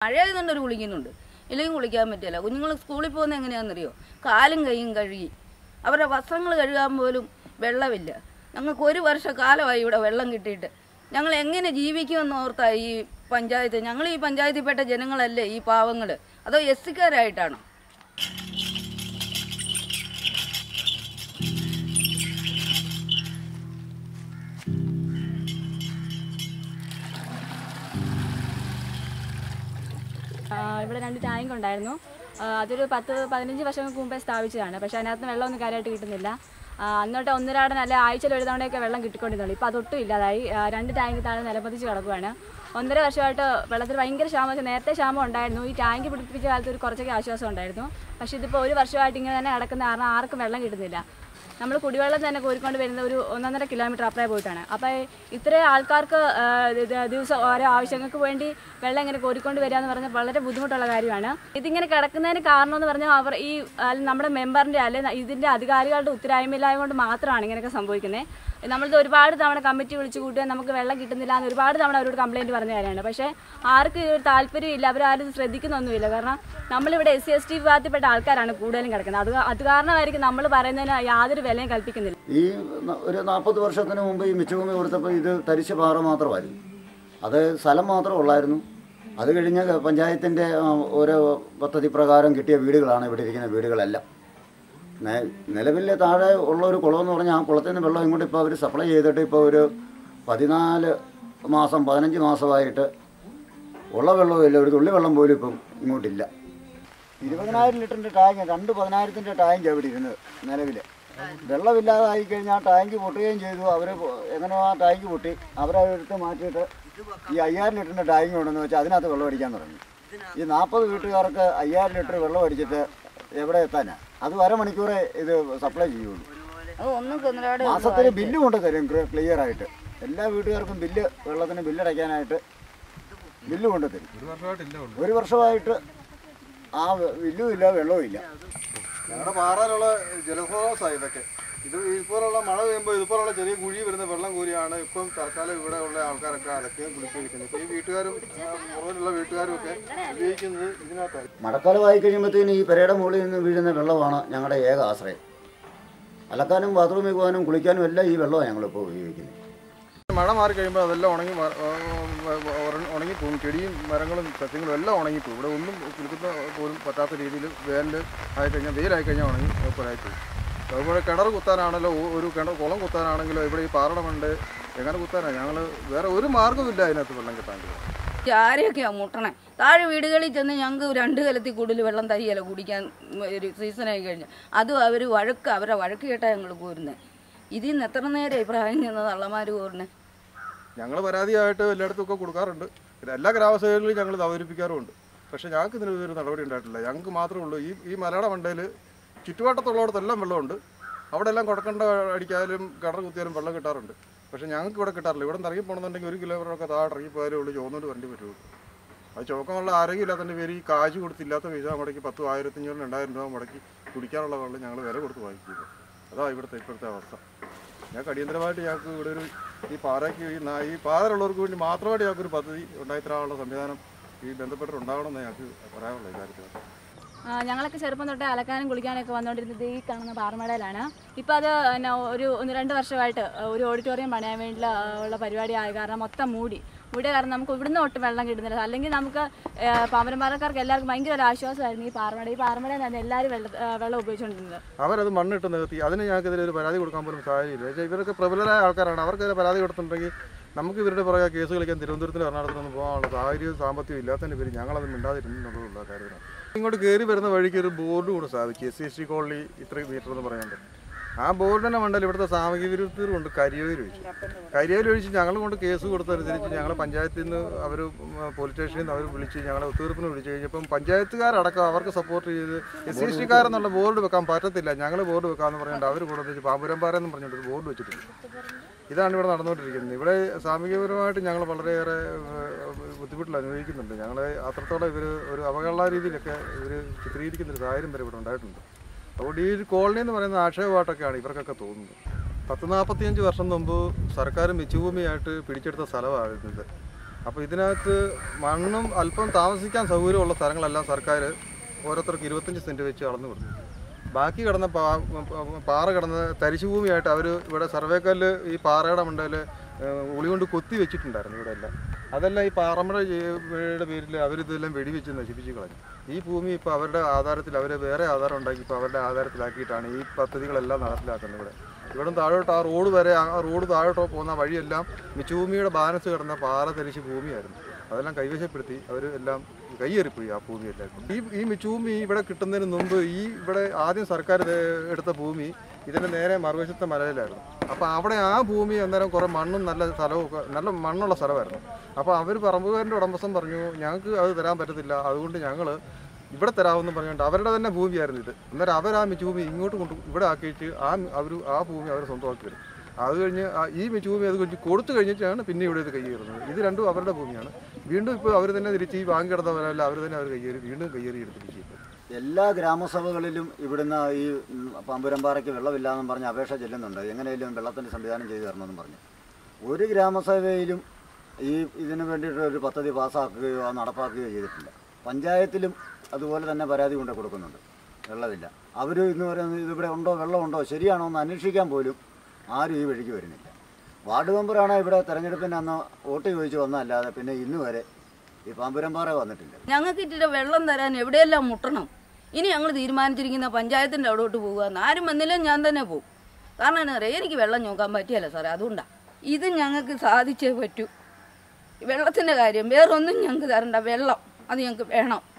മഴയായതുകൊണ്ട് ഒരു കുളിക്കുന്നുണ്ട് ഇല്ലെങ്കിൽ കുളിക്കാൻ പറ്റില്ല കുഞ്ഞുങ്ങൾ സ്കൂളിൽ പോകുന്നത് എങ്ങനെയാണെന്നറിയോ കാലും കൈയും കഴുകി അവരുടെ വസ്ത്രങ്ങൾ കഴുകാൻ പോലും വെള്ളമില്ല ഞങ്ങൾക്ക് ഒരു വർഷക്കാലമായി ഇവിടെ വെള്ളം കിട്ടിയിട്ട് ഞങ്ങൾ എങ്ങനെ ജീവിക്കുമെന്ന് ഓർത്താ ഈ പഞ്ചായത്ത് ഞങ്ങൾ ഈ പഞ്ചായത്തിൽപ്പെട്ട ജനങ്ങളല്ലേ ഈ പാവങ്ങൾ അതോ എസ് സിക്കാരായിട്ടാണോ ആ, ഇവിടെ രണ്ട് ടാങ്ക് ഉണ്ടായിരുന്നു ആ, അതൊരു പത്ത് പതിനഞ്ച് വർഷങ്ങൾക്ക് മുമ്പേ സ്ഥാപിച്ചതാണ് പക്ഷേ അതിനകത്ത് വെള്ളമൊന്നും കാര്യമായിട്ട് കിട്ടുന്നില്ല ആ, അന്നോട്ട് ഒന്നരാടൻ അല്ല ആഴ്ചയിൽ ഒരു തവണയൊക്കെ വെള്ളം കിട്ടിക്കൊണ്ടിരുന്നുള്ളൂ ഇപ്പോൾ അതൊട്ടും ഇല്ലാതായി ആ, രണ്ട് ടാങ്ക് താഴെ നിലപ്പതിച്ച് കിടക്കുകയാണ് ഒന്നര വർഷമായിട്ട് വെള്ളത്തിൽ ഭയങ്കര ക്ഷാമം വെച്ചാൽ നേരത്തെ ക്ഷാമം ഉണ്ടായിരുന്നു ഈ ടാങ്ക് പിടിപ്പിച്ച കാലത്ത് ഒരു കുറച്ചൊക്കെ ആശ്വാസം ഉണ്ടായിരുന്നു പക്ഷേ ഇതിപ്പോൾ ഒരു വർഷമായിട്ട് ഇങ്ങനെ തന്നെ കിടക്കുന്ന കാരണം ആർക്കും വെള്ളം കിട്ടുന്നില്ല നമ്മൾ കുടിവെള്ളം തന്നെ കോരിക്കൊണ്ട് വരുന്ന ഒരു ഒന്നൊന്നര കിലോമീറ്റർ അപ്പുറേ പോയിട്ടാണ് അപ്പോൾ ഇത്രയും ആൾക്കാർക്ക് ആ, ഇത് ദിവസം ഓരോ ആവശ്യങ്ങൾക്ക് വേണ്ടി വെള്ളം ഇങ്ങനെ കോരിക്കൊണ്ട് വരിക എന്ന് പറഞ്ഞാൽ വളരെ ബുദ്ധിമുട്ടുള്ള കാര്യമാണ് ഇതിങ്ങനെ കിടക്കുന്നതിന് കാരണം എന്ന് പറഞ്ഞാൽ അവർ ഈ അല്ല, നമ്മുടെ മെമ്പറിൻ്റെ അല്ലെ ഇതിൻ്റെ അധികാരികളുടെ ഉത്തരവായ്മയില്ലായ്മ കൊണ്ട് മാത്രമാണ് ഇങ്ങനെയൊക്കെ സംഭവിക്കുന്നത് നമ്മളിത് ഒരുപാട് തവണ കമ്മിറ്റി വിളിച്ചു കൂട്ടുക നമുക്ക് വെള്ളം കിട്ടുന്നില്ല എന്ന് ഒരുപാട് തവണ അവരോട് കംപ്ലൈൻറ്റ് പറഞ്ഞ കാര്യമാണ് പക്ഷേ ആർക്കും ഇതൊരു താല്പര്യമില്ല അവരാരും ഇത് ശ്രദ്ധിക്കുന്നൊന്നുമില്ല കാരണം നമ്മളിവിടെ എസ് സി എസ് ടി വിഭാഗത്തിൽപ്പെട്ട ആൾക്കാരാണ് കൂടുതലും കിടക്കുന്നത് അത് അത് കാരണമായിരിക്കും നമ്മൾ പറയുന്നതിന് യാതൊരു വിലയും കൽപ്പിക്കുന്നില്ല ഈ ന- ഒരു നാൽപ്പത് വർഷത്തിന് മുമ്പ് ഈ മിച്ചഭൂമി കൊടുത്തപ്പോൾ ഇത് തരിശ് പാറ മാത്രമായിരുന്നു അത് സ്ഥലം മാത്രമേ ഉള്ളായിരുന്നു അത് കഴിഞ്ഞ് പഞ്ചായത്തിൻ്റെ ആ, ഓരോ പദ്ധതി പ്രകാരം കിട്ടിയ വീടുകളാണ് ഇവിടെ ഇരിക്കുന്ന വീടുകളെല്ലാം നെ- നിലവിൽ താഴെ ഉള്ള ഒരു കുളം എന്ന് പറഞ്ഞാൽ ആ കുളത്തിൽ നിന്ന് വെള്ളം ഇങ്ങോട്ട് ഇപ്പോൾ അവർ സപ്ലൈ ചെയ്തിട്ട് ഇപ്പോൾ ഒരു പതിനാല് മാസം പതിനഞ്ച് മാസമായിട്ട് ഉള്ള വെള്ളവും ഇല്ല ഒരു തുള്ളി വെള്ളം പോലും ഇപ്പം ഇങ്ങോട്ടില്ല ഇരുപതിനായിരം ലിറ്ററിൻ്റെ ടാങ്ക് രണ്ട് പതിനായിരത്തിൻ്റെ ടാങ്ക് അവിടെ ഇരുന്നത് നിലവിൽ വെള്ളമില്ലാതായി കഴിഞ്ഞാൽ ടാങ്ക് പൊട്ടുകയും ചെയ്തു അവർ എങ്ങനെയോ ആ ടാങ്ക് പൊട്ടി അവരതെടുത്ത് മാറ്റിയിട്ട് ഈ അയ്യായിരം ലിറ്ററിൻ്റെ ടാങ്ക് കൊണ്ടെന്ന് വെച്ചാൽ അതിനകത്ത് വെള്ളം അടിക്കാൻ തുടങ്ങി ഈ നാൽപ്പത് വീട്ടുകാർക്ക് അയ്യായിരം ലിറ്റർ വെള്ളം അടിച്ചിട്ട് എവിടെ എത്താനാ അത് അരമണിക്കൂറേ ഇത് സപ്ലൈ ചെയ്യുള്ളൂ അത് ഒന്നും കുന്നരാട് മാസത്തിൽ ബില്ല് കൊണ്ട് തരും ക്ലിയർ ആയിട്ട് എല്ലാ വീട്ടുകാർക്കും ബില്ല് വെള്ളത്തിന് ബില്ല് അടയ്ക്കാനായിട്ട് ബില്ല് കൊണ്ട് തരും ഒരു വർഷമായിട്ട് ആ ബില്ലും ഇല്ല വെള്ളവും ഇല്ല ഞങ്ങളുടെ പാറയിലുള്ള ജലസ്രോതസ്സാണ് ഇതൊക്കെ ഇത് ഇതുപോലുള്ള മഴ പെയ്യുമ്പോൾ ഇതുപോലുള്ള ചെറിയ കുഴി വരുന്ന വെള്ളം കൂരിയാണ് ഇപ്പം തൽക്കാലം ഇവിടെ ഉള്ള ആൾക്കാരൊക്കെ അലക്കുകയും കുളിക്കുകയും ഇപ്പോൾ ഈ വീട്ടുകാരും ആ, പുറകിലുള്ള വീട്ടുകാരും ഒക്കെ ഉപയോഗിക്കുന്നത് ഇതിനകത്താണ് മഴക്കാലമായി കഴിയുമ്പോഴത്തേന് ഈ പെരയുടെ മുകളിൽ നിന്ന് വീഴുന്ന വെള്ളമാണ് ഞങ്ങളുടെ ഏക ആശ്രയം അലക്കാനും ബാത്റൂമിൽ പോകാനും കുളിക്കാനും എല്ലാം ഈ വെള്ളമാണ് ഞങ്ങളിപ്പോൾ ഉപയോഗിക്കുന്നത് മഴ മാറി കഴിയുമ്പോൾ അതെല്ലാം ഉണങ്ങി മ- ആ, ആ, ഉറ- ഉണങ്ങിപ്പോകും ചെടിയും മരങ്ങളും സസ്യങ്ങളും എല്ലാം ഉണങ്ങിപ്പോകും ഇവിടെ ഒന്നും കുളിക്കുന്ന പോലും പറ്റാത്ത രീതിയിൽ വേനൽ ആയി കഴിഞ്ഞാൽ വെയിലായി കഴിഞ്ഞാൽ ഉണങ്ങി പോലായിപ്പോകും അതുപോലെ കിണർ കുത്താനാണല്ലോ ഒ- ഒരു കിണർ കുളം കുത്താനാണെങ്കിലോ ഇവിടെ ഈ പാറടമുണ്ട് എങ്ങനെ കുത്താനാണ് ഞങ്ങൾ വേറെ ഒരു മാർഗ്ഗമില്ല അതിനകത്ത് വെള്ളം കിട്ടാൻ ആരെയൊക്കെയാ മുട്ടണേ താഴെ വീടുകളിൽ ചെന്ന് ഞങ്ങൾക്ക് രണ്ട് കലത്തിൽ കൂടുതൽ വെള്ളം തരികയില്ല കുടിക്കാൻ ഒരു സീസണായി കഴിഞ്ഞാൽ അതും അവർ വഴക്ക് അവരെ വഴക്ക് കേട്ടാ ഞങ്ങൾ കോരുന്നത് ഇതിൽ നിന്ന് എത്ര നേരം പ്രായം ചെന്ന തള്ളമാർ കോരുന്നത് ഞങ്ങൾ പരാതിയായിട്ട് എല്ലായിടത്തും ഒക്കെ കൊടുക്കാറുണ്ട് പിന്നെ എല്ലാ ഗ്രാമസഭകളിലും ഞങ്ങൾ ഇത് അവതരിപ്പിക്കാറുമുണ്ട് പക്ഷേ ഞങ്ങൾക്ക് ഇതിന് ഒരു നടപടി ഉണ്ടായിട്ടില്ല ഞങ്ങൾക്ക് മാത്രമേ ഉള്ളൂ ഈ ഈ മലയുടെ മണ്ടയിൽ ചുറ്റുവട്ടത്തുള്ളിടത്തെല്ലാം വെള്ളമുണ്ട് അവിടെ എല്ലാം കുടക്കണ്ട അടിക്കാനും കിണർ കുത്തിയാലും വെള്ളം കിട്ടാറുണ്ട് പക്ഷേ ഞങ്ങൾക്ക് ഇവിടെ കിട്ടാറില്ല ഇവിടെ നിന്ന് ഇറങ്ങി പോകണമെന്നുണ്ടെങ്കിൽ ഒരു കിലോമീറ്ററൊക്കെ താഴെ ഇറങ്ങി പോയാലേ ഉള്ളൂ ചോന്നോട്ട് വണ്ടി പറ്റുള്ളൂ അത് ചോക്കമുള്ള ആരോഗ്യം ഇല്ലാത്തതിൻ്റെ പേര് ഈ കാശ് കൊടുത്തില്ലാത്ത പൈസ മുടക്കി പത്ത് ആയിരത്തി അഞ്ഞൂറ് രണ്ടായിരം രൂപ മുടക്കി കുടിക്കാനുള്ള വെള്ളം ഞങ്ങൾ വില കൊടുത്ത് വാങ്ങിക്കുന്നത് അതാ ഇവിടുത്തെ ഇപ്പോഴത്തെ അവസ്ഥ ഞങ്ങൾക്ക് അടിയന്തരമായിട്ട് ഞങ്ങൾക്ക് ഇവിടെ ഒരു ഈ പാറയ്ക്ക് ഈ നാ- ഈ പാതലുള്ളവർക്ക് വേണ്ടി മാത്രമായിട്ട് ഞങ്ങൾക്ക് ഒരു പദ്ധതി ഉണ്ടായിത്തരാനുള്ള സംവിധാനം ഈ ബന്ധപ്പെട്ടിട്ടുണ്ടാവണമെന്ന് ഞങ്ങൾക്ക് പറയാനുള്ള ഈ കാര്യത്തിൽ ആ, ഞങ്ങളൊക്കെ ചെറുപ്പം തൊട്ടേ അലക്കാനും കുളിക്കാനൊക്കെ വന്നുകൊണ്ടിരുന്നത് ഈ കാണുന്ന പാറമടയിലാണ് ഇപ്പോൾ അത് പിന്നെ ഒരു ഒന്ന് രണ്ട് വർഷമായിട്ട് ഒരു ഓഡിറ്റോറിയം പണിയാൻ വേണ്ടിയുള്ള ആ, ഉള്ള പരിപാടി ആയ കാരണം മൊത്തം മൂടി മൂടിയ കാരണം നമുക്ക് ഇവിടുന്ന് ഒട്ടും വെള്ളം കിട്ടുന്നില്ല അല്ലെങ്കിൽ നമുക്ക് പാമ്പരന്മാരക്കാർക്ക് എല്ലാവർക്കും ഭയങ്കര ഒരു ആശ്വാസമായിരുന്നു ഈ പാറമട ഈ പാറമടയിൽ തന്നെ എല്ലാവരും വെള്ളം ആ, വെള്ളം ഉപയോഗിച്ചുകൊണ്ടിരുന്നത് അവരത് മണ്ണിട്ട് നികത്തി അതിന് ഞങ്ങൾക്കെതിരെ ഒരു പരാതി കൊടുക്കാൻ പോലും സാഹചര്യമില്ല പക്ഷേ ഇവരൊക്കെ പ്രബലരായ ആൾക്കാരാണ് അവർക്കെതിരെ പരാതി കൊടുത്തിട്ടുണ്ടെങ്കിൽ നമുക്ക് ഇവരുടെ പുറകെ കേസ് കളിക്കാൻ തിരുവനന്തപുരത്തിന് എറണാകുളത്തൊന്നും പോകാനുള്ള സാഹചര്യവും സാമ്പത്തികവും ഇല്ലാത്തതിന് പേര് ഞങ്ങളത് മിണ്ടാതിരുന്നുള്ള കാര്യത്തിലാണ് ഇങ്ങോട്ട് കയറി വരുന്ന വഴിക്ക് ഒരു ബോർഡ് കൂടെ സാധിക്കും S C S T colony ഇത്രയും മീറ്റർ എന്ന് പറയാനുണ്ട് ആ ബോർഡിനെ മണ്ടൽ ഇവിടുത്തെ സാമൂഹിക വിരുദ്ധർ കൊണ്ട് കരിയോയിൽ ഒഴിച്ചു കരിയോയിൽ ഒഴിച്ച് ഞങ്ങൾ കൊണ്ട് കേസ് കൊടുത്തനുസരിച്ച് ഞങ്ങൾ പഞ്ചായത്തിൽ നിന്ന് അവർ പോലീസ് സ്റ്റേഷനിൽ നിന്ന് അവർ വിളിച്ച് ഞങ്ങളെ ഒത്തുതീർപ്പിന് വിളിച്ച് കഴിഞ്ഞപ്പം പഞ്ചായത്തുകാരടക്കം അവർക്ക് സപ്പോർട്ട് ചെയ്ത് എസ് സി എസ് ടിക്കാരെന്നുള്ള ബോർഡ് വെക്കാൻ പറ്റത്തില്ല ഞങ്ങൾ ബോർഡ് വെക്കാമെന്ന് പറഞ്ഞിട്ട് അവർ കൂടെ വെച്ച് പാമ്പുരമ്പാറ എന്ന് പറഞ്ഞിട്ട് ഒരു ബോർഡ് വെച്ചിട്ടുണ്ട് ഇതാണ് ഇവിടെ നടന്നുകൊണ്ടിരിക്കുന്നത് ഇവിടെ സാമൂഹികപരമായിട്ട് ഞങ്ങൾ വളരെയേറെ ഏഹ്, ബുദ്ധിമുട്ടിൽ അനുഭവിക്കുന്നുണ്ട് ഞങ്ങൾ അത്രത്തോളം ഇവർ ഒരു അവഹേളന രീതിയിലൊക്കെ ഇവർ ചിത്രീകരിക്കുന്ന ഒരു സാഹചര്യം വരെ ഇവിടെ ഉണ്ടായിട്ടുണ്ട് അതുകൊണ്ട് ഈ ഒരു കോളനി എന്ന് പറയുന്ന ആക്ഷേപമായിട്ടൊക്കെയാണ് ഇവർക്കൊക്കെ തോന്നുന്നത് പത്ത് നാൽപ്പത്തിയഞ്ച് വർഷം മുമ്പ് സർക്കാർ മിച്ചുഭൂമിയായിട്ട് പിടിച്ചെടുത്ത സ്ഥലമായിരുന്നു ഇത് അപ്പോൾ ഇതിനകത്ത് മണ്ണും അല്പം താമസിക്കാൻ സൗകര്യമുള്ള സ്ഥലങ്ങളെല്ലാം സർക്കാർ ഓരോരുത്തർക്ക് ഇരുപത്തഞ്ച് സെൻറ്റ് വെച്ച് അളന്നു കൊടുത്തു ബാക്കി കിടന്ന പാ പ- പാറ കിടന്ന തരിശുഭൂമിയായിട്ട് അവർ ഇവിടെ സർവേക്കല്ല് ഈ പാറയുടെ മണ്ടയിൽ ഉളി കൊണ്ട് കൊത്തി വെച്ചിട്ടുണ്ടായിരുന്നു ഇവിടെ എല്ലാം അതെല്ലാം ഈ പാറമഴയുടെ പേരിൽ അവരിതെല്ലാം വെടിവെച്ച് നശിപ്പിച്ച് കളഞ്ഞു ഈ ഭൂമി ഇപ്പോൾ അവരുടെ ആധാരത്തിൽ അവർ വേറെ ആധാരം ഉണ്ടാക്കി ഇപ്പോൾ അവരുടെ ആധാരത്തിലാക്കിയിട്ടാണ് ഈ പദ്ധതികളെല്ലാം നടപ്പിലാക്കുന്നത് ഇവിടെ ഇവിടെ താഴോട്ട് ആ റോഡ് വരെ ആ റോഡ് താഴോട്ട് പോകുന്ന വഴിയെല്ലാം മിച്ചുഭൂമിയുടെ ബാലൻസ് കിടന്ന പാറ തരിശ് ഭൂമിയായിരുന്നു അതെല്ലാം കൈവശപ്പെടുത്തി അവർ എല്ലാം കൈയേറിപ്പോയി ആ ഭൂമിയെല്ലാം ഈ ഈ മിച്ചുഭൂമി ഇവിടെ കിട്ടുന്നതിന് മുമ്പ് ഈ ഇവിടെ ആദ്യം സർക്കാർ ഇത് എടുത്ത ഭൂമി ഇതിൻ്റെ നേരെ മറുവശത്തെ മലയിലായിരുന്നു അപ്പോൾ അവിടെ ആ ഭൂമി അന്നേരം കുറേ മണ്ണും നല്ല സ്ഥലവും ഒക്കെ നല്ല മണ്ണുള്ള സ്ഥലമായിരുന്നു അപ്പോൾ അവർ പറമ്പുകാരൻ്റെ ഉടമസ്ഥൻ പറഞ്ഞു ഞങ്ങൾക്ക് അത് തരാൻ പറ്റത്തില്ല അതുകൊണ്ട് ഞങ്ങൾ ഇവിടെ തരാമെന്ന് പറഞ്ഞുകൊണ്ട് അവരുടെ തന്നെ ഭൂമിയായിരുന്നു ഇത് അന്നേരം അവർ ആ മിച്ചുഭൂമി ഇങ്ങോട്ട് കൊണ്ട് ഇവിടെ ആക്കിയിട്ട് ആ അവർ ആ ഭൂമി അവർ സ്വന്തമാക്കി വരും അത് കഴിഞ്ഞ് ആ- ഈ മിച്ചുഭൂമി അത് കഴിഞ്ഞ് കൊടുത്തു കഴിഞ്ഞിട്ടാണ് പിന്നെ ഇവിടെ ഇത് കയ്യേറുന്നത് ഇത് രണ്ടും അവരുടെ ഭൂമിയാണ് വീണ്ടും ഇപ്പോൾ അവർ തന്നെ തിരിച്ച് ഈ വാങ്ങി കിടന്നവരല്ല അവർ തന്നെ അവർ കയ്യേറി വീണ്ടും കയ്യേറി എടുത്തിരിക്കും എല്ലാ ഗ്രാമസഭകളിലും ഇവിടുന്ന് ഈ ഉം, പാമ്പുരമ്പാറയ്ക്ക് വെള്ളമില്ലാന്നും പറഞ്ഞ് അപേക്ഷ ചെല്ലുന്നുണ്ട് എങ്ങനെയും വെള്ളത്തിൻ്റെ സംവിധാനം ചെയ്തു തരണമെന്നും പറഞ്ഞു ഒരു ഗ്രാമസഭയിലും ഈ ഇതിനു വേണ്ടിയിട്ട് ഒരു പദ്ധതി പാസ്സാക്കുകയോ അത് നടപ്പാക്കുകയോ ചെയ്തിട്ടില്ല പഞ്ചായത്തിലും അതുപോലെ തന്നെ പരാതി കൊണ്ട് കൊടുക്കുന്നുണ്ട് വെള്ളമില്ല അവർ ഇന്ന് പറയുന്നത് ഇതിവിടെ ഉണ്ടോ വെള്ളമുണ്ടോ ശരിയാണോ എന്ന് അന്വേഷിക്കാൻ പോലും ആരും ഈ വഴിക്ക് വരുന്നില്ല വാർഡ് മെമ്പറാണ് ഇവിടെ തെരഞ്ഞെടുപ്പിന് അന്ന് വോട്ട് ചോദിച്ച് വന്നതല്ലാതെ പിന്നെ ഇന്ന് വരെ ഈ പാമ്പുരമ്പാറ വന്നിട്ടില്ല ഞങ്ങൾക്ക് ഇച്ചിരി വെള്ളം തരാൻ എവിടെയെല്ലാം മുട്ടണം ഇനി ഞങ്ങൾ തീരുമാനിച്ചിരിക്കുന്ന പഞ്ചായത്തിൻ്റെ അവിടോട്ട് പോകുക ആരും വന്നില്ലെങ്കിൽ ഞാൻ തന്നെ പോകും കാരണം എന്നാ അറിയാം എനിക്ക് വെള്ളം നോക്കാൻ പറ്റിയല്ല സാറേ അതുകൊണ്ടാണ് ഇത് ഞങ്ങൾക്ക് സാധിച്ചേ പറ്റൂ വെള്ളത്തിൻ്റെ കാര്യം വേറൊന്നും ഞങ്ങൾക്ക് തരണ്ട വെള്ളം അത് ഞങ്ങൾക്ക് വേണം